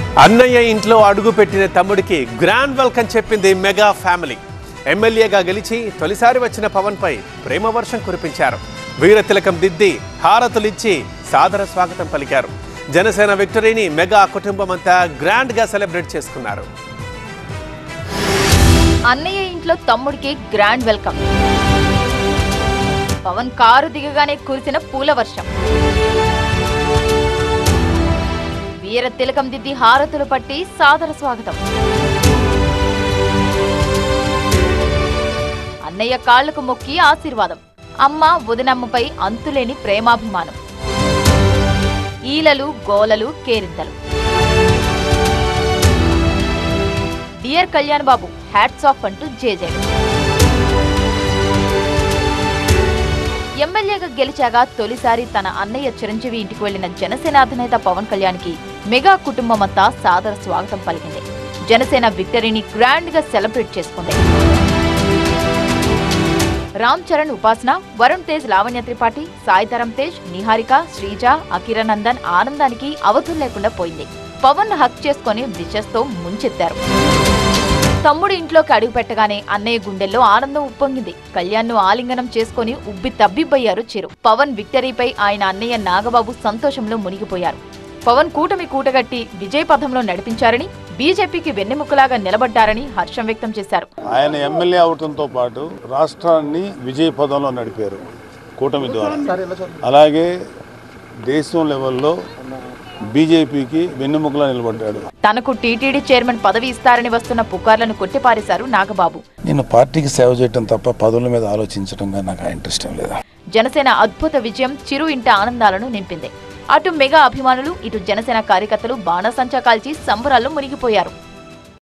అన్నయ్య ఇంట్లో అడుగుపెట్టిన తమ్ముడికి గ్రాండ్ వెల్కమ్ చెప్పింది మెగా ఫ్యామిలీ ఎమ్మెల్యేగా గెలిచి తొలిసారి వచ్చిన పవన్పై ప్రేమ వర్షం కురిపించారు వీర తిలకం దిద్ది హారతులిచ్చి సాదర స్వాగతం పలికారు జనసేన విక్టరీని మెగా కుటుంబం అంతా గ్రాండ్గా సెలబ్రేట్ చేసుకున్నారు అన్నయ్య ఇంట్లో తమ్ముడికి గ్రాండ్ వెల్కమ్ పవన్ కారు దిగగానే కురిసిన పూల వర్షం వీర తిలకం దిద్ది హారతులు పట్టి సాదర స్వాగతం అన్నయ్య కాళ్లకు మొక్కి ఆశీర్వాదం అమ్మ వదినమ్మపై అంతులేని ప్రేమాభిమానం ఈలలు గోలలు కేరింతలు dear Kalyan Babu hats off అంటూ జేజేడు ఎమ్మెల్యేగా గెలిచాక తొలిసారి తన అన్నయ్య చిరంజీవి ఇంటికి వెళ్లిన జనసేన అధినేత పవన్ కళ్యాణ్కి మెగా కుటుంబం అంతా సాదర స్వాగతం పలికింది జనసేన విక్టరీని గ్రాండ్ గా సెలబ్రేట్ చేసుకుంది రామ్ చరణ్ ఉపాసన వరుణ్ తేజ్ లావణ్య త్రిపాఠి సాయిధరం తేజ్ నిహారిక శ్రీజ అకిరనందన్ ఆనందానికి అవధులు లేకుండా పోయింది పవన్ హక్ చేసుకుని విషస్ తో ముంచెత్తారు తమ్ముడు ఇంట్లోకి అడుగు పెట్టగానే అన్నయ్య గుండెల్లో ఆనందం ఉప్పొంగింది కళ్యాణ్ ను ఆలింగనం చేసుకుని ఉబ్బి తబ్బిబ్బయ్యారు చిరు పవన్ విక్టరీపై ఆయన అన్నయ్య నాగబాబు సంతోషంలో మునిగిపోయారు పవన్ కూటమి కూటగట్టి విజయ పథంలో నడిపించారని బీజేపీకి వెన్నెముకలాగా నిలబడ్డారని హర్షం వ్యక్తం చేశారు ఆయన ఎమ్మెల్యే అవటంతో పాటు రాష్ట్రాన్ని విజయ పదంలో నడిపారు కూటమి ద్వారా అలాగే దేశం లెవెల్లో బీజేపీకి వెన్నెముకలా నిలబడ్డాడు తనకు టీటీడీ చైర్మన్ పదవి ఇస్తారని వస్తున్న పుకార్లను కొట్టిపారేశారు నాగబాబు నేను పార్టీకి సేవ చేయటం తప్ప పదవుల మీద ఆలోచించడంగా నాకు ఆ ఇంట్రెస్ట్ ఏం లేదు జనసేన అద్భుత విజయం చిరు ఇంట ఆనందాలను నింపింది అటు మెగా అభిమానులు ఇటు జనసేన కార్యకర్తలు బాణసంచా కాల్చి సంబరాల్లో మునిగిపోయారు